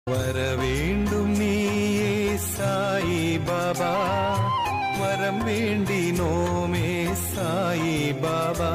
வர வேண்டும் நீயே சாயி பாபா வரம் வேண்டினோமே சாயி பாபா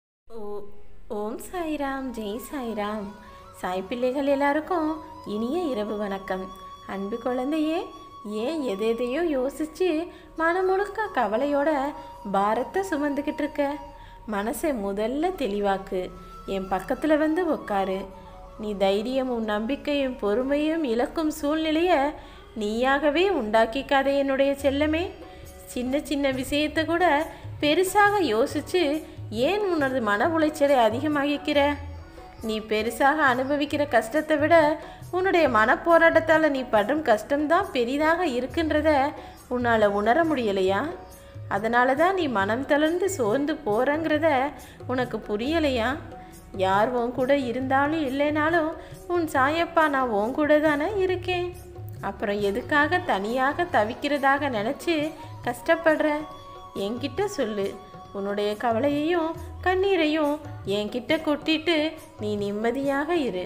ஓ ஓம் சாய்ராம் ஜெய் சாய்ராம் சாய் பிள்ளைகள் எல்லாருக்கும் இனிய இரவு வணக்கம் அன்பு குழந்தையே ஏன் எதெதையோ யோசிச்சு மனம் முழுக்க கவலையோட பாரத்தை சுமந்துக்கிட்டு இருக்க மனசை முதல்ல தெளிவாக்கு என் பக்கத்தில் வந்து உக்காரு நீ தைரியமும் நம்பிக்கையும் பொறுமையும் இழக்கும் சூழ்நிலையை நீயாகவே உண்டாக்கிக்காதே என்னுடைய செல்லமே சின்ன சின்ன விஷயத்தை கூட பெருசாக யோசிச்சு ஏன் உனது மன உளைச்சலை அதிகமாகிக்கிற நீ பெருசாக அனுபவிக்கிற கஷ்டத்தை விட உன்னுடைய மனப்போராட்டத்தால் நீ படும் கஷ்டம்தான் பெரிதாக இருக்குன்றத உன்னால் உணர முடியலையா அதனால தான் நீ மனம் தளர்ந்து சோர்ந்து போகிறங்கிறத உனக்கு புரியலையா யார் உன் கூட இருந்தாலும் இல்லைனாலும் உன் சாயப்பா நான் உன் கூட தானே இருக்கேன் அப்புறம் எதுக்காக தனியாக தவிக்கிறதாக நினச்சி கஷ்டப்படுற என்கிட்ட சொல்லு உன்னுடைய கவலையையும் கண்ணீரையும் என்கிட்ட கொட்டிட்டு நீ நிம்மதியாக இரு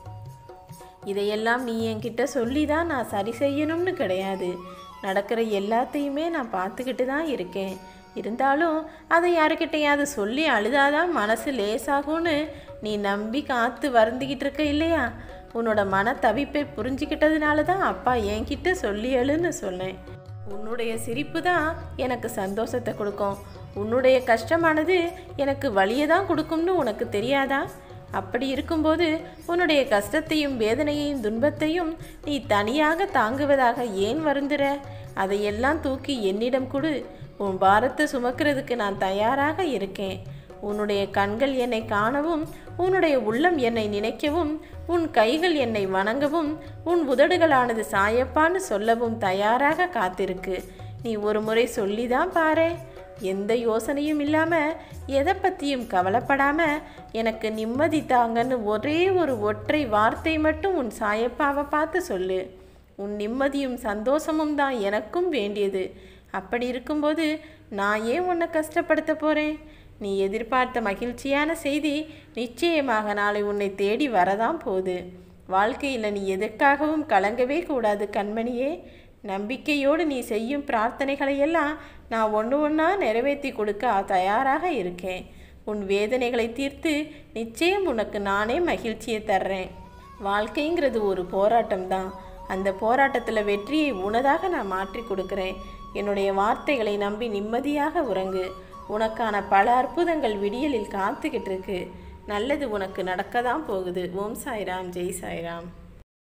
இதையெல்லாம் நீ என்கிட்ட சொல்லி தான் நான் சரி செய்யணும்னு கிடையாது நடக்கிற எல்லாத்தையுமே நான் பார்த்துக்கிட்டு தான் இருக்கேன் இருந்தாலும் அதை யாருக்கிட்டையாவது சொல்லி அழுதாதான் மனசு லேசாகும்னு நீ நம்பி காத்து வருந்திக்கிட்டு இருக்க இல்லையா உன்னோட மன தவிப்பை புரிஞ்சுக்கிட்டதுனால தான் அப்பா என்கிட்ட சொல்லி அழுன்னு சொன்னேன் உன்னுடைய சிரிப்பு தான் எனக்கு சந்தோஷத்தை கொடுக்கும் உன்னுடைய கஷ்டமானது எனக்கு வழியை தான் கொடுக்கும்னு உனக்கு தெரியாதா அப்படி இருக்கும்போது உன்னுடைய கஷ்டத்தையும் வேதனையையும் துன்பத்தையும் நீ தனியாக தாங்குவதாக ஏன் வருந்துற அதையெல்லாம் தூக்கி என்னிடம் கொடு உன் பாரத்தை சுமக்கிறதுக்கு நான் தயாராக இருக்கேன் உன்னுடைய கண்கள் என்னை காணவும் உன்னுடைய உள்ளம் என்னை நினைக்கவும் உன் கைகள் என்னை வணங்கவும் உன் உதடுகளானது சாயப்பான்னு சொல்லவும் தயாராக காத்திருக்கு நீ ஒரு முறை சொல்லிதான் பாரு எந்த யோசனையும் இல்லாமல் எதை பற்றியும் கவலைப்படாமல் எனக்கு நிம்மதி தாங்கன்னு ஒரே ஒரு ஒற்றை வார்த்தை மட்டும் உன் சாயப்பாவை பார்த்து சொல்லு உன் நிம்மதியும் சந்தோஷமும் தான் எனக்கும் வேண்டியது அப்படி இருக்கும்போது நான் ஏன் உன்னை கஷ்டப்படுத்த போகிறேன் நீ எதிர்பார்த்த மகிழ்ச்சியான செய்தி நிச்சயமாக நாளை உன்னை தேடி வரதான் போகுது வாழ்க்கையில் நீ எதற்காகவும் கலங்கவே கூடாது கண்மணியே நம்பிக்கையோடு நீ செய்யும் பிரார்த்தனைகளை எல்லாம் நான் ஒன்று ஒன்றா நிறைவேற்றி கொடுக்க தயாராக இருக்கேன் உன் வேதனைகளை தீர்த்து நிச்சயம் உனக்கு நானே மகிழ்ச்சியை தர்றேன் வாழ்க்கைங்கிறது ஒரு போராட்டம் தான் அந்த போராட்டத்தில் வெற்றியை உனதாக நான் மாற்றி கொடுக்குறேன் என்னுடைய வார்த்தைகளை நம்பி நிம்மதியாக உறங்கு உனக்கான பல அற்புதங்கள் விடியலில் காத்துக்கிட்டு இருக்கு நல்லது உனக்கு நடக்க தான் போகுது ஓம் சாய்ராம் ஜெய் சாய்ராம்